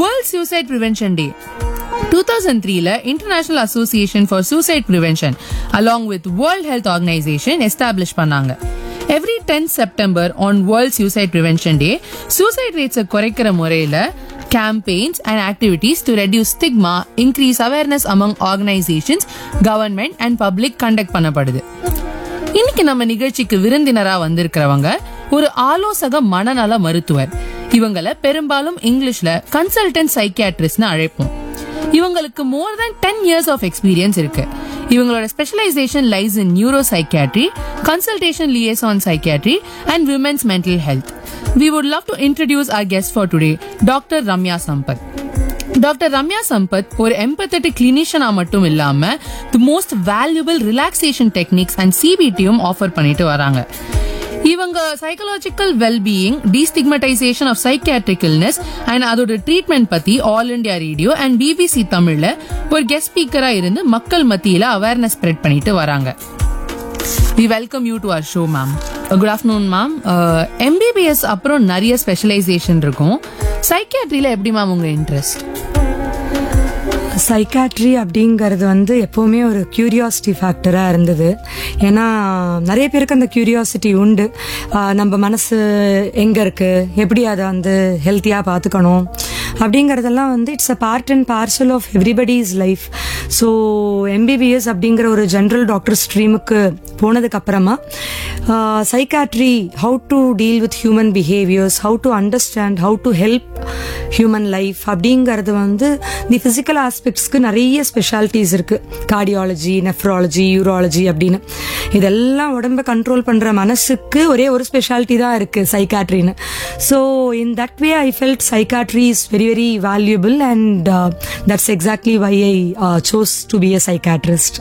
world suicide prevention day 2003ல international association for suicide prevention along with world health organisation establish பண்ணாங்க every tenth September on world suicide prevention day suicide ரேட்ஸை குறைக்கிற முறையில campaigns and activities to reduce stigma, increase awareness among organizations, government and public conduct பண்ணப்படுது இன்னைக்கு நம்ம நிகழ்ச்சிக்கு விருந்தினரா வந்திருக்கிறவங்க ஒரு ஆலோசக மனநல மருத்துவர் இவங்கள பெரும்பாலும் இங்கிலீஷ்ல கன்சல்டன்ட் சைக்கியாட்ரிஸ்ட்னு அழைப்போம் இவங்களுக்கு more then ten years of experience இருக்கு இவங்களோட specialisation lies in neuro psychiatry consultation liaison psychiatry and women's mental health we would love to introduce our guest for today doctor Ramya Sampath doctor Ramya Sampath ஒரு எம்பத்தட்டிக் கிளினிஷியனா மட்டும் இல்லாம the most valuable relaxation techniques and சிபிடியும் offer பண்ணிட்டு வராங்க இவங்க psychological wellbeing destigmatisation of psychiatric illness and அதோட treatment பத்தி All India Radio and BBC தமிழ்ல ஒரு கெஸ்ட் ஸ்பீக்கரா இருந்து மக்கள் மத்தியில அவேர்னஸ் ஸ்ப்ரெட் பண்ணிட்டு வராங்க we welcome you to our show ma'am good afternoon ma'am MBBS அப்புறம் நிறைய ஸ்பெஷலைசேஷன் இருக்கும் சைக்கியாட்ரியில எப்படி மேம் உங்க இன்ட்ரெஸ்ட் சைக்காட்ரி அப்படிங்கிறது வந்து எப்போவுமே ஒரு கியூரியாசிட்டி ஃபேக்டராக இருந்தது ஏன்னா நிறைய பேருக்கு அந்த கியூரியாசிட்டி உண்டு ஆஹ் நம்ம மனசு எங்கே இருக்குது எப்படி அதை வந்து ஹெல்த்தியாக பார்த்துக்கணும் அப்படிங்கிறதெல்லாம் வந்து it's a part and parcel of everybody's life so MBBS அப்படிங்கிற ஒரு ஜென்ரல் டாக்டர் ஸ்ட்ரீமுக்கு போனதுக்கு அப்புறமா psychiatry how to deal with human behaviours how to understand how to help human life அப்படிங்கிறது வந்து தி ஃபிசிக்கல் ஆஸ்பெக்ட்ஸ்க்கு நிறைய ஸ்பெஷாலிட்டிஸ் இருக்கு கார்டியாலஜி நெஃப்ராலஜி யூராலஜி அப்படின்னு இதெல்லாம் உடம்ப கண்ட்ரோல் பண்ற மனசுக்கு ஒரே ஒரு ஸ்பெஷாலிட்டி தான் இருக்கு சைக்காட்ரின்னு so in that way I felt psychiatry is very very valuable and that's exactly why I chose to be a psychiatrist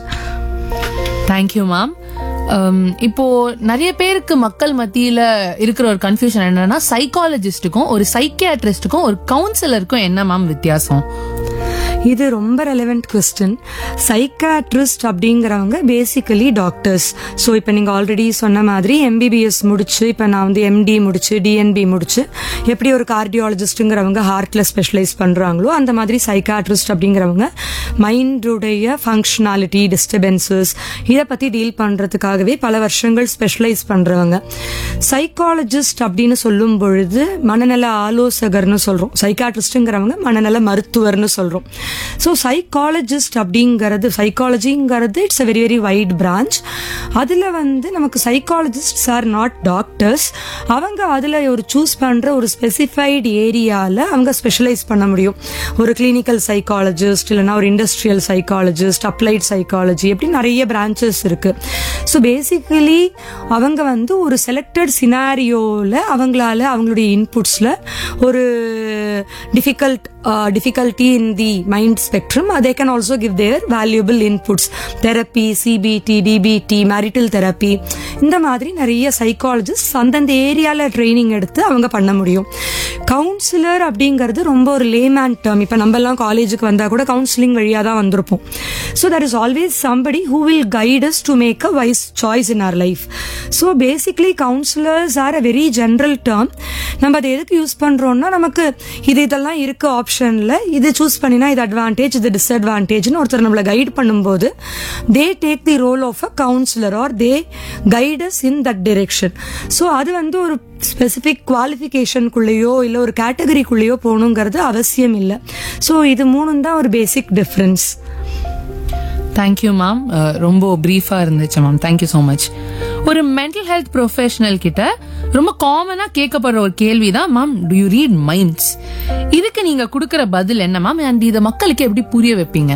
thank you ma'am இப்போ நிறைய பேருக்கு மக்கள் மத்தியில இருக்கிற ஒரு கன்ஃபியூஷன் என்னன்னா சைக்காலஜிஸ்டுக்கும் ஒரு சைக்கியாட்ரிஸ்டுக்கும் ஒரு கவுன்சிலருக்கும் என்ன மேம் வித்தியாசம் இது ரொம்ப ரெலவெண்ட் கொஸ்டின் சைக்காட்ரிஸ்ட் அப்படிங்கிறவங்க பேசிக்கலி டாக்டர்ஸ் ஸோ இப்போ நீங்கள் ஆல்ரெடி சொன்ன மாதிரி எம்பிபிஎஸ் முடிச்சு இப்போ நான் வந்து எம்டி முடிச்சு டிஎன்பி முடிச்சு எப்படி ஒரு கார்டியாலஜிஸ்ட்டுங்கிறவங்க ஹார்ட்டில் ஸ்பெஷலைஸ் பண்ணுறாங்களோ அந்த மாதிரி சைக்காட்ரிஸ்ட் அப்படிங்கிறவங்க மைண்டுடைய ஃபங்க்ஷனாலிட்டி டிஸ்டர்பன்சஸ் இதை பற்றி டீல் பண்ணுறதுக்காகவே பல வருஷங்கள் ஸ்பெஷலைஸ் பண்ணுறவங்க சைக்காலஜிஸ்ட் அப்படின்னு சொல்லும் பொழுது மனநல ஆலோசகர்னு சொல்கிறோம் சைக்காட்ரிஸ்ட்டுங்கிறவங்க மனநல மருத்துவர்னு சொல்கிறோம் ஸோ சைக்காலஜிஸ்ட் அப்படிங்கிறது சைக்காலஜிங்கிறது it's a very very wide branch அதில் வந்து நமக்கு சைக்காலஜிஸ்ட்ஸ் ஆர் நாட் டாக்டர்ஸ் அவங்க அதில் ஒரு சூஸ் பண்ணுற ஒரு ஸ்பெசிஃபைடு ஏரியாவில் அவங்க ஸ்பெஷலைஸ் பண்ண முடியும் ஒரு கிளினிக்கல் சைக்காலஜிஸ்ட் இல்லைனா ஒரு இண்டஸ்ட்ரியல் சைக்காலஜிஸ்ட் அப்ளைட் சைக்காலஜி அப்படி நிறைய பிரான்ச்சஸ் இருக்கு ஸோ பேசிக்கலி அவங்க வந்து ஒரு செலக்டட் சினாரியோவில் அவங்களால அவங்களுடைய இன்புட்ஸில் ஒரு difficult difficulty in the mind spectrum they can also give their valuable inputs therapy CBT DBT marital therapy இந்த மாதிரி நிறைய சைக்காலஜிஸ்ட் அந்தந்த ஏரியாவில் ட்ரைனிங் எடுத்து அவங்க பண்ண முடியும் கவுன்சிலர் அப்படிங்கிறது ரொம்ப ஒரு லேமேன் டேர்ம் இப்போ நம்ம எல்லாம் காலேஜுக்கு வந்தால் கூட கவுன்சிலிங் வழியாக தான் வந்திருப்போம் so that is always somebody who will guide us to make a wise choice in our life so basically counsellors are a very general term நம்ம அதை எதுக்கு யூஸ் பண்ணுறோம்னா நமக்கு இது இதெல்லாம் இருக்கு ஆப்ஷனில் இது சூஸ் பண்ணினா இது அட்வான்டேஜ் இது டிஸ்அட்வான்டேஜ்னு ஒருத்தர் நம்மளை கைட் பண்ணும்போது they take the role of a counsellor or they guides in that direction so அது வந்து ஒரு ஸ்பெசிஃபிக் குவாலிஃபிகேஷனுக்குள்ளேயோ இல்லை ஒரு கேட்டகரிக்குள்ளேயோ போகணுங்கிறது அவசியம் இல்லை ஸோ இது மூணும் தான் ஒரு பேசிக் டிஃப்ரென்ஸ் தேங்க்யூ மேம் ரொம்ப ப்ரீஃபா இருந்துச்சு மேம் தேங்க்யூ ஸோ மச் ஒரு மென்டல் ஹெல்த் ப்ரொஃபஷனல் கிட்ட ரொம்ப காமனா கேட்கப்படுற ஒரு கேள்வி தான் ma'am do you read minds இதுக்கு நீங்க கொடுக்கற பதில் என்ன மேம் அண்ட் இதை மக்களுக்கு எப்படி புரிய வைப்பீங்க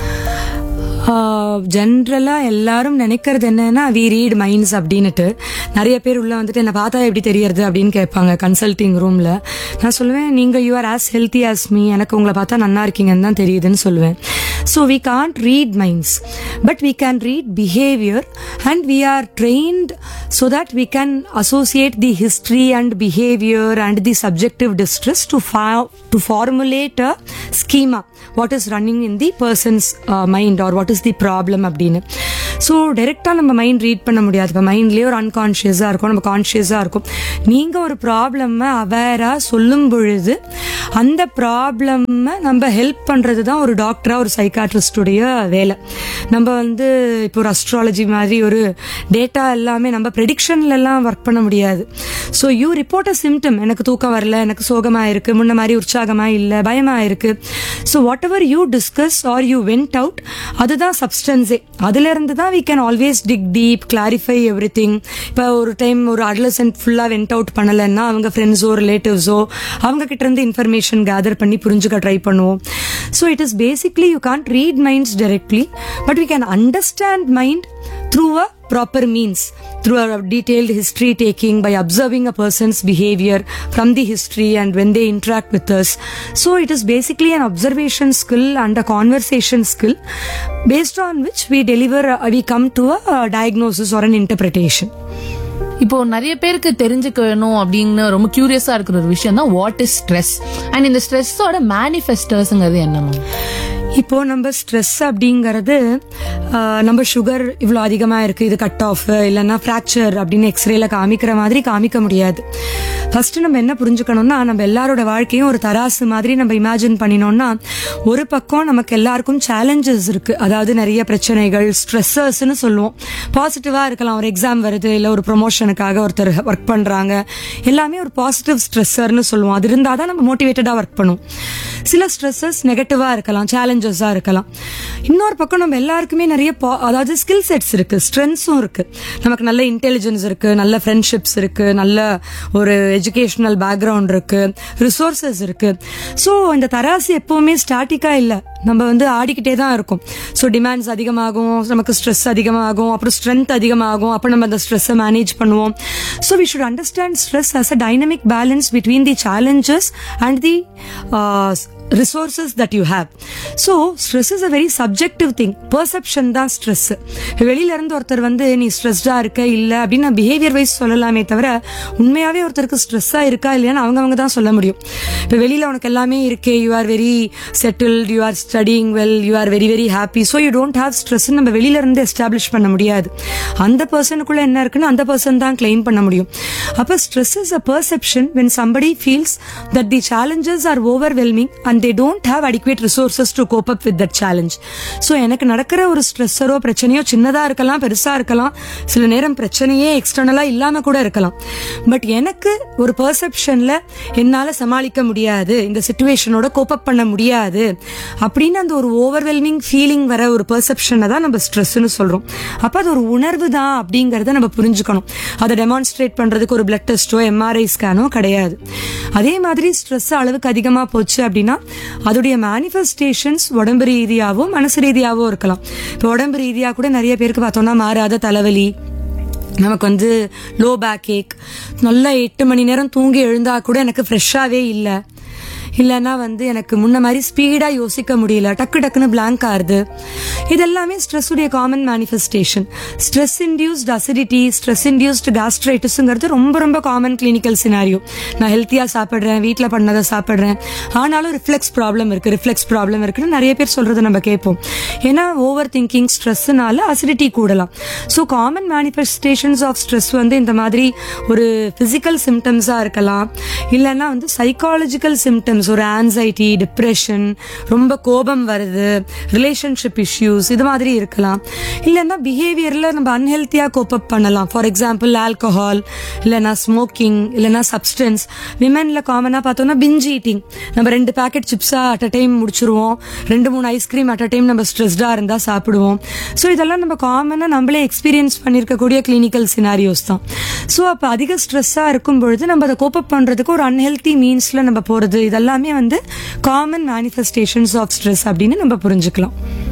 ஜென்ரலா எல்லாரும் நினைக்கிறது என்னன்னா வி ரீட் மைண்ட்ஸ் அப்படின்னுட்டு நிறைய பேர் உள்ள வந்துட்டு என்ன பார்த்தா எப்படி தெரியறது அப்படின்னு கேட்பாங்க கன்சல்டிங் ரூம்ல நான் சொல்லுவேன் நீங்க you are as healthy as me எனக்கு உங்களை பார்த்தா நல்லா இருக்கீங்கன்னு தான் தெரியுதுன்னு சொல்லுவேன் so we can't read minds but we can read behaviour and we are trained so that we can associate the history and behaviour and the subjective distress to to formulate a schema what is running in the person's mind or what is the problem அப்படின்னு so டைரெக்டாக நம்ம mind read பண்ண முடியாது இப்போ மைண்ட்லேயே ஒரு அன்கான்ஷியஸாக இருக்கும் நம்ம கான்ஷியஸாக இருக்கும் நீங்கள் ஒரு ப்ராப்ளம்மை அவேராக சொல்லும் பொழுது அந்த ப்ராப்ளம்மை நம்ம ஹெல்ப் பண்ணுறது தான் ஒரு டாக்டராக ஒரு சைக்காட்ரிஸ்டுடைய வேலை நம்ம வந்து இப்போ ஒரு அஸ்ட்ராலஜி மாதிரி ஒரு டேட்டா எல்லாமே நம்ம ப்ரெடிக்ஷன்ல எல்லாம் ஒர்க் பண்ண முடியாது so you report a symptom எனக்கு தூக்கம் வரல எனக்கு சோகமா இருக்கு முன்ன மாதிரி உற்சாகமா இல்லை பயமா இருக்கு so whatever you discuss or you vent out அதுதான் சப்ஸ்டன்ஸே அதுல இருந்து தான் we can always dig deep clarify everything இப்போ ஒரு டைம் ஒரு அட்லசன்ட் ஃபுல்லாக வென்ட் அவுட் பண்ணலைன்னா அவங்க ஃப்ரெண்ட்ஸோ ரிலேட்டிவ்ஸோ அவங்க கிட்ட இருந்து இன்ஃபர்மேஷன் கேதர் பண்ணி புரிஞ்சுக்க ட்ரை பண்ணுவோம் so it is basically you can't read minds directly but we can understand mind through a proper means through a detailed history taking by observing a person's behavior from the history and when they interact with us so it is basically an observation skill and a conversation skill based on which we deliver uh, we come to a uh, diagnosis or an interpretation இப்போ நிறைய பேருக்கு தெரிஞ்சுக்கணும் அப்படின்னு ரொம்ப கியூரியஸா இருக்கிற ஒரு விஷயம் தான் வாட் இஸ் ஸ்ட்ரெஸ் அண்ட் இந்த ஸ்ட்ரெஸ்ஸோட மேனிஃபெஸ்டர்ஸ்ங்கிறது என்ன மேம் இப்போ நம்ம ஸ்ட்ரெஸ் அப்படிங்கறது ஆஹ், நம்ம சுகர் இவ்வளோ அதிகமாக இருக்கு இது கட் ஆஃப் இல்லைன்னா ஃப்ராக்சர் அப்படின்னு எக்ஸ்ரேல காமிக்கிற மாதிரி காமிக்க முடியாது ஃபர்ஸ்ட் நம்ம என்ன புரிஞ்சுக்கணும்னா நம்ம எல்லாரோட வாழ்க்கையும் ஒரு தராசு மாதிரி நம்ம இமேஜின் பண்ணினோம்னா ஒரு பக்கம் நமக்கு எல்லாருக்கும் சேலஞ்சஸ் இருக்கு அதாவது நிறைய பிரச்சனைகள் ஸ்ட்ரெஸ்ஸர்ஸ்னு சொல்லுவோம் பாசிட்டிவா இருக்கலாம் ஒரு எக்ஸாம் வருது இல்லை ஒரு ப்ரொமோஷனுக்காக ஒருத்தர் ஒர்க் பண்றாங்க எல்லாமே ஒரு பாசிட்டிவ் ஸ்ட்ரெஸ்ஸர்னு சொல்லுவோம் அது இருந்தால் தான் நம்ம மோட்டிவேட்டடாக ஒர்க் பண்ணுவோம் சில ஸ்ட்ரெஸ்ஸஸ் நெகட்டிவா இருக்கலாம் சேலஞ்சஸா இருக்கலாம் இன்னொரு பக்கம் நம்ம எல்லாருக்குமே நிறைய po- அதாவது ஸ்கில் செட்ஸ் இருக்கு ஸ்ட்ரென்த்ஸும் இருக்கு நமக்கு நல்ல இன்டெலிஜென்ஸ் இருக்கு நல்ல ஃப்ரெண்ட்ஷிப்ஸ் இருக்கு நல்ல ஒரு எஜுகேஷனல் பேக்ரவுண்ட் இருக்கு ரிசோர்சஸ் இருக்கு ஸோ இந்த தராசு எப்பவுமே ஸ்டாட்டிக்கா இல்லை நம்ம வந்து ஆடிக்கிட்டே தான் இருக்கும் ஸோ டிமாண்ட்ஸ் அதிகமாகும் நமக்கு ஸ்ட்ரெஸ் அதிகமாகும் அப்புறம் ஸ்ட்ரென்த் அதிகமாகும் அப்போ நம்ம அந்த ஸ்ட்ரெஸ்ஸை மேனேஜ் பண்ணுவோம் so we should understand stress as a dynamic balance between the challenges and the resources that you have so stress is a very subjective thing perception தான் ஸ்ட்ரெஸ் வெளியில இருந்து ஒருத்தர் வந்து நீ ஸ்ட்ரெஸ்டா இருக்க இல்ல அப்படின்னு பிஹேவியர் வைஸ் சொல்லலாமே தவிர உண்மையாவே ஒருத்தருக்கு ஸ்ட்ரெஸ்ஸா இருக்கா இல்லையான்னு அவங்கவங்க தான் சொல்ல முடியும் இப்போ வெளியில உனக்கு எல்லாமே இருக்கே you are very settled you are studying well you are very very happy so you don't have stress நம்ம வெளியில இருந்து எஸ்டாப்ளிஷ் பண்ண முடியாது அந்த பர்சனுக்குள்ள என்ன இருக்குன்னு அந்த பர்சன் தான் கிளைம் பண்ண முடியும் அப்ப stress is a perception when somebody feels that the challenges are overwhelming and they don't have adequate resources to cope up with that challenge so எனக்கு நடக்கிற ஒரு ஸ்ட்ரெஸ்ஸரோ பிரச்சனையோ சின்னதா இருக்கலாம் பெருசா இருக்கலாம் சில நேரம் பிரச்சனையே எக்ஸ்டர்னலா இல்லாம கூட இருக்கலாம் பட் எனக்கு ஒரு பெர்செப்ஷன்ல என்னால சமாளிக்க முடியாது இந்த சுச்சுவேஷனோட கோப் அப் பண்ண முடியாது அப்படின்னு அந்த ஒரு ஓவர்வெல்மிங் ஃபீலிங் வர ஒரு பெர்செப்ஷனை தான் நம்ம ஸ்ட்ரெஸ்னு சொல்றோம் அப்ப அது ஒரு உணர்வு தான் அப்படிங்கறத நம்ம புரிஞ்சுக்கணும் அதை டெமான்ஸ்ட்ரேட் பண்றதுக்கு ஒரு பிளட் டெஸ்ட்டோ எம்ஆர்ஐ ஸ்கேனோ கிடையாது அதே மாதிரி ஸ்ட்ரெஸ் அளவுக்கு அதிகமா போச்சு அப்படின்னா அதோடைய மேனிஃபெஸ்டேஷன்ஸ் உடம்பு ரீதியாவோ மனசு ரீதியாவோ இருக்கலாம் இப்போ உடம்பு ரீதியா கூட நிறைய பேருக்கு பார்த்தோம்னா மாறாத தலைவலி நமக்கு வந்து லோ பேக் ஏக் நல்லா எட்டு மணி நேரம் தூங்கி எழுந்தா கூட எனக்கு ஃப்ரெஷ்ஷாவே இல்லை இல்லைன்னா வந்து எனக்கு முன்ன மாதிரி ஸ்பீடா யோசிக்க முடியல டக்கு டக்குன்னு blank ஆறுது இதெல்லாமே ஸ்ட்ரெஸ் உடைய common manifestation stress induced acidity stress induced கேஸ்ட்ரைட்டிஸ்ங்கிறது ரொம்ப ரொம்ப காமன் கிளினிக்கல் சினாரியோ நான் ஹெல்த்தியா சாப்பிடுறேன் வீட்டில் பண்ணதை சாப்பிடுறேன் ஆனாலும் ரிஃப்ளெக்ஸ் ப்ராப்ளம் இருக்கு ரிஃப்ளெக்ஸ் ப்ராப்ளம் இருக்குன்னு நிறைய பேர் சொல்றதை நம்ம கேட்போம் ஏன்னா ஓவர் திங்கிங் ஸ்ட்ரெஸ்னால அசிடிட்டி கூடலாம் so common manifestations of stress வந்து இந்த மாதிரி ஒரு பிசிக்கல் சிம்டம்ஸா இருக்கலாம் இல்லைன்னா வந்து சைக்காலஜிக்கல் சிம்டம்ஸ் ஒரு ஆன்சைட்டி டிப்ரெஷன் ரொம்ப கோபம் வருது ரிலேஷன்ஷிப் இஷ்யூஸ் இது மாதிரி இருக்கலாம் இல்லைன்னா பிஹேவியர்ல நம்ம அன்ஹெல்த்தியா கோப் அப் பண்ணலாம் ஃபார் எக்ஸாம்பிள் ஆல்கஹால் இல்லைன்னா ஸ்மோக்கிங் இல்லைன்னா சப்ஸ்டன்ஸ் விமென்ல காமனா பார்த்தோம்னா பிஞ்ச் ஈட்டிங் நம்ம ரெண்டு பேக்கெட் சிப்ஸா அட் அ டைம் முடிச்சிருவோம் ரெண்டு மூணு ஐஸ்கிரீம் அட் அ டைம் நம்ம ஸ்ட்ரெஸ்டா இருந்தா சாப்பிடுவோம் ஸோ இதெல்லாம் நம்ம காமனா நம்மளே எக்ஸ்பீரியன்ஸ் பண்ணியிருக்கக்கூடிய கிளினிக்கல் சினாரியோஸ் தான் ஸோ அப்போ அதிக ஸ்ட்ரெஸ்ஸாக இருக்கும் பொழுது நம்ம அதை கோப்பப் பண்ணுறதுக்கு ஒரு அன்ஹெல்த்தி மீன்ஸில் நம்ம போகிறது இதெல்லாமே வந்து காமன் மேனிஃபெஸ்டேஷன்ஸ் ஆஃப் ஸ்ட்ரெஸ் அப்படின்னு நம்ம புரிஞ்சுக்கலாம்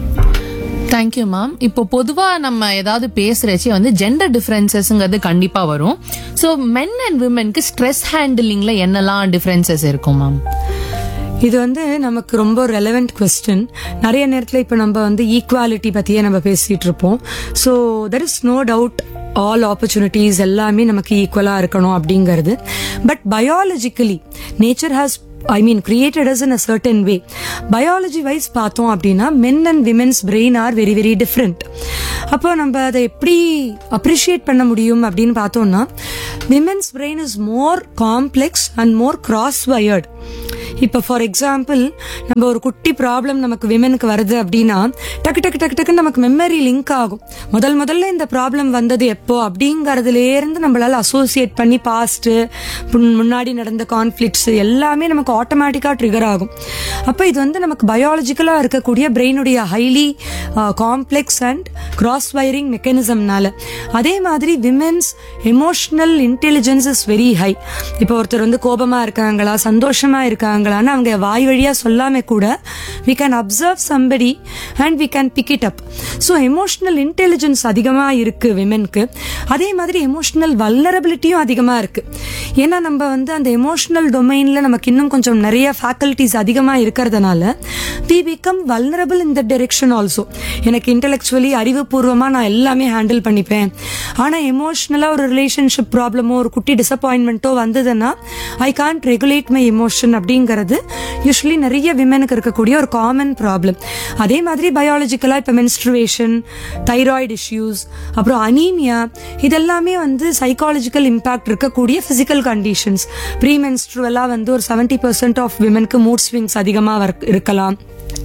தேங்க்யூ மேம் இப்போ பொதுவா நம்ம ஏதாவது பேசுறச்சு வந்து ஜெண்டர் டிஃபரன்சஸ்ங்கிறது கண்டிப்பா வரும் ஸோ மென் அண்ட் விமென்க்கு ஸ்ட்ரெஸ் ஹேண்டிலிங்ல என்னெல்லாம் டிஃபரன்சஸ் இருக்கும் மேம் இது வந்து நமக்கு ரொம்ப ரெலவெண்ட் கொஸ்டின் நிறைய நேரத்தில் இப்போ நம்ம வந்து ஈக்குவாலிட்டி பற்றியே நம்ம பேசிட்டு இருப்போம் so there is no doubt all opportunities எல்லாமே நமக்கு ஈக்குவலாக இருக்கணும் அப்படிங்கிறது but biologically nature has I mean created us in a certain way biology wise பார்த்தோம் அப்படின்னா men and women's brain are very very different அப்போ நம்ம அதை எப்படி அப்ரிஷியேட் பண்ண முடியும் அப்படின்னு பார்த்தோம்னா women's brain is more complex and more cross wired இப்போ ஃபார் எக்ஸாம்பிள் நம்ம ஒரு குட்டி ப்ராப்ளம் நமக்கு விமெனுக்கு வருது அப்படின்னா டக்கு டக்கு டக்கு டக்குன்னு நமக்கு மெமரி லிங்க் ஆகும் முதல் முதல்ல இந்த ப்ராப்ளம் வந்தது எப்போ அப்படிங்கறதுலேருந்து நம்மளால அசோசியேட் பண்ணி பாஸ்ட் முன்னாடி நடந்த கான்ஃப்ளிக்ட்ஸ் எல்லாமே நமக்கு ஆட்டோமேட்டிக்காக ட்ரிகர் ஆகும் அப்போ இது வந்து நமக்கு பயாலஜிக்கலாக இருக்கக்கூடிய பிரெயினுடைய highly complex and cross wiring மெக்கானிசம்னால அதே மாதிரி women's emotional intelligence is very high இப்போ ஒருத்தர் வந்து கோபமா இருக்காங்களா சந்தோஷமா இருக்காங்களான்னு அவங்க வாய் வழியா சொல்லாம கூட we can observe somebody and we can pick it up so emotional intelligence அதிகமா இருக்கு விமென்க்கு அதே மாதிரி எமோஷனல் வல்னரபிலிட்டியும் அதிகமா இருக்கு ஏன்னா நம்ம வந்து அந்த எமோஷனல் டொமைன்ல நமக்கு இன்னும் கொஞ்சம் நிறைய ஃபேக்கல்டிஸ் அதிகமா இருக்கிறதுனால we become vulnerable in the direction also எனக்கு இன்டெலெக்சுவலி அறிவுபூர்வமா நான் எல்லாமே ஹேண்டில் பண்ணிப்பேன் ஆனா எமோஷனலா ஒரு ரிலேஷன்ஷிப் ப்ராப்ளமோ ஒரு குட்டி டிசப்பாயின்மெண்ட்டோ வந்ததுன்னா I can't regulate my emotion அப்படிங்கிறது யூஸ்வலி நிறைய விமனுக்கு இருக்கக்கூடிய ஒரு காமன் ப்ராப்ளம் அதே மாதிரி பயாலஜிக்கலா இப்ப மென்ஸ்ட்ருவேஷன் தைராய்டு இஷ்யூஸ் அப்புறம் அனீமியா இதெல்லாமே வந்து சைக்காலஜிக்கல் இம்பாக்ட் இருக்கக்கூடிய பிசிக்கல் கண்டிஷன்ஸ் ப்ரீ மென்ஸ்ட்ருவலா வந்து ஒரு செவன்டி பர்சன்ட் ஆஃப் விமனுக்கு மூட் ஸ்விங்ஸ் அதிகமாக இருக்கலாம்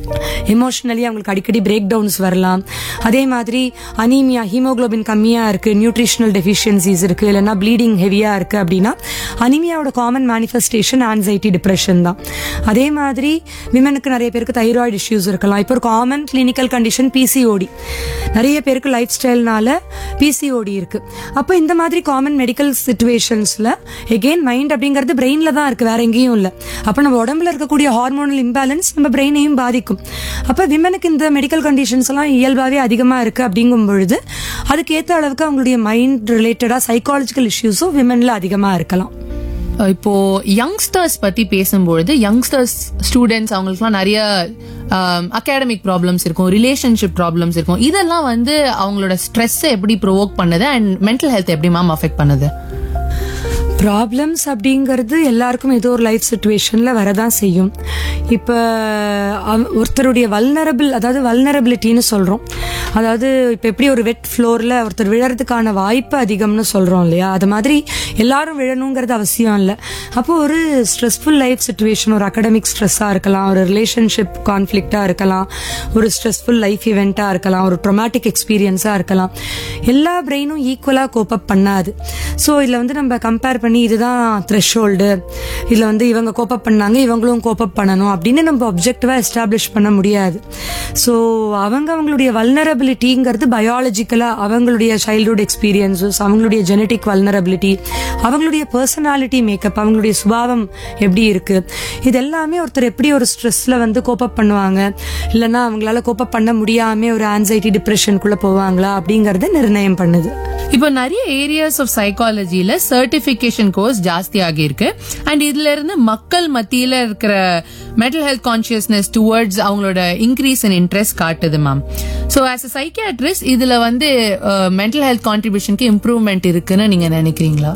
எமோஷனலி அவங்களுக்கு அடிக்கடி பிரேக் டவுன்ஸ் வரலாம் அதே மாதிரி அனீமியா ஹீமோகுளோபின் கம்மியா இருக்கு நியூட்ரிஷனல் டெஃபிஷியன்சிஸ் இருக்கு இல்லைன்னா ப்ளீடிங் ஹெவியா இருக்கு அப்படின்னா அனிமியாவோட காமன் மேனிஃபெஸ்டேஷன் ஆன்சைட்டி டிப்ரெஷன் தான் அதே மாதிரி விமனுக்கு நிறைய பேருக்கு தைராய்டு இஷ்யூஸ் இருக்கலாம் இப்போ ஒரு காமன் கிளினிக்கல் கண்டிஷன் பிசிஓடி நிறைய பேருக்கு லைஃப் ஸ்டைல்னால பிசிஓடி இருக்கு அப்போ இந்த மாதிரி காமன் மெடிக்கல் சுச்சுவேஷன்ஸ்ல எகெயின் மைண்ட் அப்படிங்கிறது பிரெயின்ல தான் இருக்கு வேற எங்கேயும் இல்லை அப்போ நம்ம உடம்புல இருக்கக்கூடிய ஹார்மோனல் இம்பேலன்ஸ் நம்ம பிரெயினையும் பாதிக்கும் அப்போ விமனுக்கு இந்த மெடிக்கல் கண்டிஷன்ஸ் எல்லாம் இயல்பாகவே அதிகமாக இருக்கு அப்படிங்கும் பொழுது அதுக்கேற்ற அளவுக்கு அவங்களுடைய மைண்ட் ரிலேட்டடாக சைக்காலஜிக்கல் இஷ்யூஸும் விமன்ல அதிகமாக இருக்கலாம் இப்போ யங்ஸ்டர்ஸ் பத்தி பேசும்பொழுது யங்ஸ்டர்ஸ் ஸ்டூடெண்ட்ஸ் அவங்களுக்குலாம் நிறைய அகாடமிக் ப்ராப்ளம்ஸ் இருக்கும் ரிலேஷன்ஷிப் ப்ராப்ளம்ஸ் இருக்கும் இதெல்லாம் வந்து அவங்களோட ஸ்ட்ரெஸ்ஸை எப்படி ப்ரொவோக் பண்ணுது அண்ட் மென்டல் ஹெல்த் எப்படி மேம் அஃபெக்ட் பண்ணுது ப்ராப்ளம்ஸ் அப்படிங்கிறது எல்லாருக்கும் ஏதோ ஒரு லைஃப் சுச்சுவேஷனில் வரதான் செய்யும் இப்போ ஒருத்தருடைய வல்னரபிள் அதாவது வல்னரபிலிட்டின்னு சொல்கிறோம் அதாவது இப்போ எப்படி ஒரு வெட் ஃப்ளோரில் ஒருத்தர் விழறதுக்கான வாய்ப்பு அதிகம்னு சொல்கிறோம் இல்லையா அது மாதிரி எல்லாரும் விழணுங்கிறது அவசியம் இல்லை அப்போ ஒரு ஸ்ட்ரெஸ்ஃபுல் லைஃப் சுச்சுவேஷன் ஒரு அகடமிக் ஸ்ட்ரெஸ்ஸாக இருக்கலாம் ஒரு ரிலேஷன்ஷிப் கான்ஃப்ளிக்டாக இருக்கலாம் ஒரு ஸ்ட்ரெஸ்ஃபுல் லைஃப் இவெண்ட்டாக இருக்கலாம் ஒரு ட்ரொமேட்டிக் எக்ஸ்பீரியன்ஸாக இருக்கலாம் எல்லா பிரெயினும் ஈக்குவலாக கோப்பப் பண்ணாது ஸோ இதில் வந்து நம்ம கம்பேர் பண்ணி இதுதான் த்ரெஷ்ஹோல்டு இதில் வந்து இவங்க கோப்பப் பண்ணாங்க இவங்களும் கோப்பப் பண்ணணும் அப்படின்னு நம்ம அப்ஜெக்டிவாக எஸ்டாப்ளிஷ் பண்ண முடியாது ஸோ அவங்க அவங்களுடைய வல்னரபிலிட்டிங்கிறது பயாலஜிக்கலாக அவங்களுடைய சைல்ட்ஹுட் எக்ஸ்பீரியன்ஸஸ் அவங்களுடைய ஜெனட்டிக் வல்னரபிலிட்டி அவங்களுடைய பர்சனாலிட்டி மேக்கப் அவங்களுடைய சுபாவம் எப்படி இருக்கு இது எல்லாமே ஒருத்தர் எப்படி ஒரு ஸ்ட்ரெஸ்ல வந்து கோப்பப் பண்ணுவாங்க இல்லைன்னா அவங்களால கோப்பப் பண்ண முடியாம ஒரு ஆன்சைட்டி டிப்ரெஷனுக்குள்ள போவாங்களா அப்படிங்கறத நிர்ணயம் பண்ணுது இப்போ நிறைய ஏரியாஸ் ஆஃப் சைக்காலஜில சர்டிபிகேஷன் கோர்ஸ் ஜாஸ்தி ஆகியிருக்கு அண்ட் இதுல இருந்து மக்கள் மத்தியில இருக்கிற மென்டல் ஹெல்த் கான்சியஸ்னஸ் டுவர்ட்ஸ் அவங்களோட இன்க்ரீஸ் இன் இன்ட்ரெஸ்ட் காட்டுது ma'am so as a psychiatrist இதுல வந்து மென்டல் ஹெல்த் கான்ட்ரிபியூஷனுக்கு இம்ப்ரூவ்மெண்ட் இருக்குன்னு நீங்க நினைக்கிறீங்களா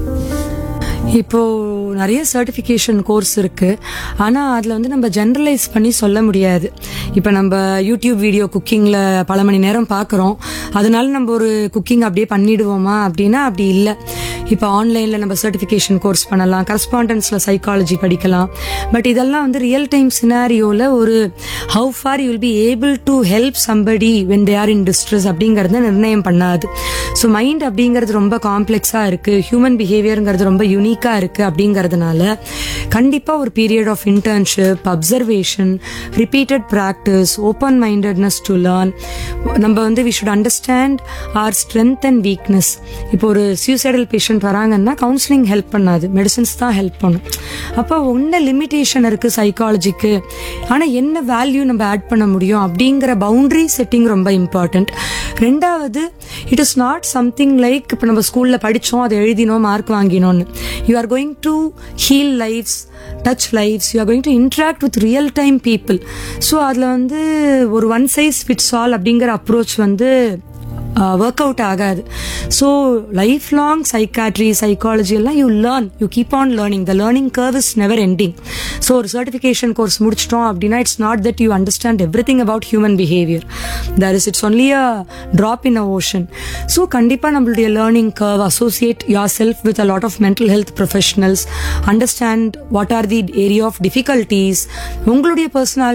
இப்போ நிறைய சர்டிஃபிகேஷன் கோர்ஸ் இருக்கு ஆனா அதுல வந்து நம்ம ஜென்ரலைஸ் பண்ணி சொல்ல முடியாது இப்போ நம்ம யூடியூப் வீடியோ குக்கிங்ல பல மணி நேரம் பார்க்குறோம் அதனால நம்ம ஒரு குக்கிங் அப்படியே பண்ணிடுவோமா அப்படின்னா அப்படி இல்லை இப்போ ஆன்லைன்ல நம்ம சர்டிஃபிகேஷன் கோர்ஸ் பண்ணலாம் கரஸ்பாண்டன்ஸ்ல சைக்காலஜி படிக்கலாம் பட் இதெல்லாம் வந்து ரியல் டைம் சினாரியோல ஒரு how far you will be able to help somebody when they are in distress அப்படிங்கறத நிர்ணயம் பண்ணாது ஸோ மைண்ட் அப்படிங்கிறது ரொம்ப காம்ப்ளெக்ஸா இருக்கு ஹியூமன் பிஹேவியருங்கிறது ரொம்ப யூனிக்கா இருக்கு அப்படிங்கறதுனால கண்டிப்பா ஒரு period of internship observation repeated practice open mindedness to learn நம்ம வந்து we should understand our strength and weakness இப்போ ஒரு சூசைடல் பேஷண்ட் வராங்கன்னா கவுன்சிலிங் ஹெல்ப் பண்ணாது மெடிசன்ஸ் தான் ஹெல்ப் பண்ணும் அப்போ ஒன்ன லிமிட்டேஷன் இருக்கு சைக்காலஜிக்கு ஆனா என்ன வேல்யூ நம்ம ஆட் பண்ண முடியும் அப்படிங்கிற பவுண்டரி செட்டிங் ரொம்ப இம்பார்ட்டன்ட் ரெண்டாவது it is not something like இப்போ நம்ம ஸ்கூல்ல படிச்சோம் அதை எழுதினோம் மார்க் வாங்கினோம்னு you are going to heal lifes touch lifes you are going to interact with real time people so அதில் வந்து ஒரு ஒன் சைஸ் ஃபிட்ஸ் ஆல் அப்படிங்கிற அப்ரோச் வந்து ஒர்க் அவுட் ஆகாது so life long psychiatry psychology எல்லாம் you learn you keep on learning the learning curve is never ending so ஒரு certification course முடிச்சிட்டோம் அப்படின்னா it's not that you understand everything about human behaviour there is it's only a drop in a ocean so கண்டிப்பாக நம்மளுடைய learning curve associate yourself with a lot of mental health professionals understand what are the area of difficulties உங்களுடைய personality